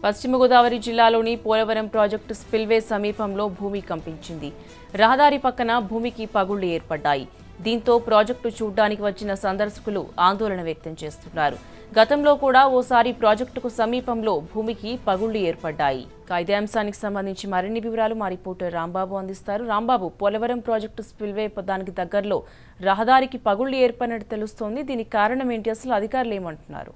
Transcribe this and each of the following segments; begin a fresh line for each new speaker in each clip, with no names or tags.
పశ్చిమ గోదావరి జిల్లాలోని Polavaram project spillway సమీపంలో భూమి కంపించింది రహదారి పక్కన భూమికి పగుళ్లు ఏర్పడ్డాయి దీంతో ప్రాజెక్టు చూడ్డానికి వచ్చిన సందర్శకులు ఆందోళన వ్యక్తం చేస్తున్నారు గతంలో కూడా ఓసారి ప్రాజెక్టుకు సమీపంలో భూమికి పగుళ్లు ఏర్పడ్డాయి ఇక ఇదే అంశానికి సంబంధించి మరిన్ని వివరాలు మా రిపోర్టర్ రాంబాబు అందిస్తారు రాంబాబు పోలవరం ప్రాజెక్టు స్పిల్వే దానికి దగ్గరలో రహదారికి పగుళ్లు ఏర్పడినట్టు తెలుస్తోంది దీనికి కారణం ఏంటి అసలు అధికారులు ఏమంటున్నారు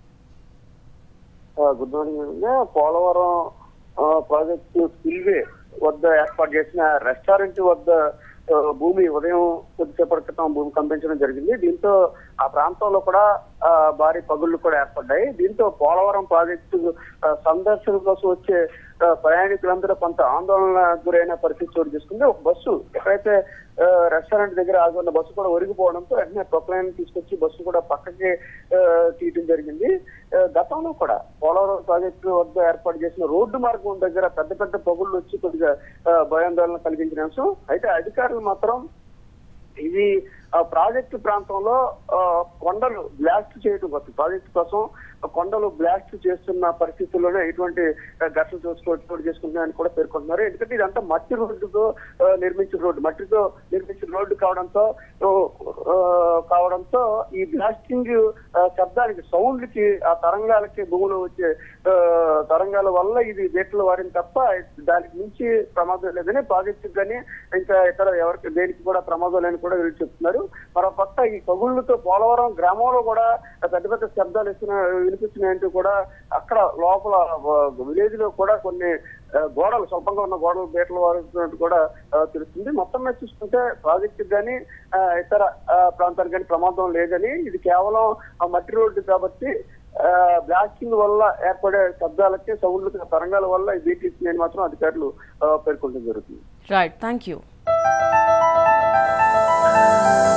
ఆ, గుడ్ మార్నింగ్ అండి పోలవరం ఆ, ప్రాజెక్టు స్పిల్వే వద్ద ఏర్పాటు చేసిన రెస్టారెంట్ వద్ద ఆ, భూమి ఉదయం కొద్దిసేపటి క్రితం భూమి కంపించడం జరిగింది దీంతో ఆ ప్రాంతంలో కూడా ఆ, భారీ పగుళ్లు కూడా ఏర్పడ్డాయి దీంతో పోలవరం ప్రాజెక్టు ఆ, సందర్శన కోసం వచ్చే ఆ, ప్రయాణికులందరూ కొంత ఆందోళన గురైన పరిస్థితి చోటు చేసుకుంది ఒక బస్సు ఎక్కడైతే ఆ, రెస్టారెంట్ దగ్గర ఆగి ఉన్న బస్సు కూడా ఒరిగిపోవడంతో వెంటనే ప్రొక్లైన్ తీసుకొచ్చి బస్సు కూడా పక్కకి ఆ, తీయడం జరిగింది ఆ, గతంలో కూడా పోలవరం ప్రాజెక్టు వద్ద ఏర్పాటు చేసిన రోడ్డు మార్గం దగ్గర పెద్ద పెద్ద పగుళ్ళు వచ్చి కొద్దిగా ఆ, భయాందోళన కలిగించిన అంశం అయితే అధికారులు మాత్రం ఇది ఆ ప్రాజెక్టు ప్రాంతంలో ఆ, కొండలు బ్లాస్ట్ చేయడం కోసం ప్రాజెక్టు కోసం కొండలు బ్లాస్ట్ చేస్తున్న పరిస్థితుల్లోనే ఇటువంటి ఆ, ఘటనలు చూసుకో చోటు చేసుకుంటున్నాయని కూడా పేర్కొంటున్నారు ఎందుకంటే ఇదంతా మట్టి రోడ్డుతో ఆ, నిర్మించిన రోడ్డు మట్టితో నిర్మించిన రోడ్డు కావడంతో ఓ, ఆ, కావడంతో ఈ బ్లాస్టింగ్ ఆ, శబ్దానికి సౌండ్ కి ఆ తరంగాలకి భూమిలో వచ్చే ఆ, తరంగాల వల్ల ఇది వేటలు వారింది తప్ప దానికి మించి ప్రమాదం లేదని ప్రాజెక్టు కానీ ఇంకా ఇతర ఎవరికి దేనికి కూడా ప్రమాదం లేని కూడా వీళ్ళు చెప్తున్నారు మరో పక్క ఈ పగుళ్ళతో పోలవరం గ్రామంలో కూడా పెద్ద పెద్ద శబ్దాలు ఇస్తున్న వినిపిస్తున్నాయంటూ కూడా అక్కడ లోపల విలేజ్ లో కూడా కొన్ని ఆ, గోడలు స్వల్పంగా ఉన్న గోడలు బీటలు వారుతున్నట్టు కూడా ఆ, తెలుస్తుంది మొత్తం మీద చూసుకుంటే ప్రాజెక్టు కానీ ఇతర ఆ, ప్రాంతానికి కానీ ప్రమాదం లేదని ఇది కేవలం ఆ మట్టి రోడ్డు కాబట్టి బ్లాస్టింగ్ వల్ల ఏర్పడే శబ్దాలకి సౌండ్లకి తరంగాల వల్ల ఈ బీటీసీ మాత్రం అధికారులు ఆ, పేర్కొనడం జరుగుతుంది
రైట్ థ్యాంక్ యూ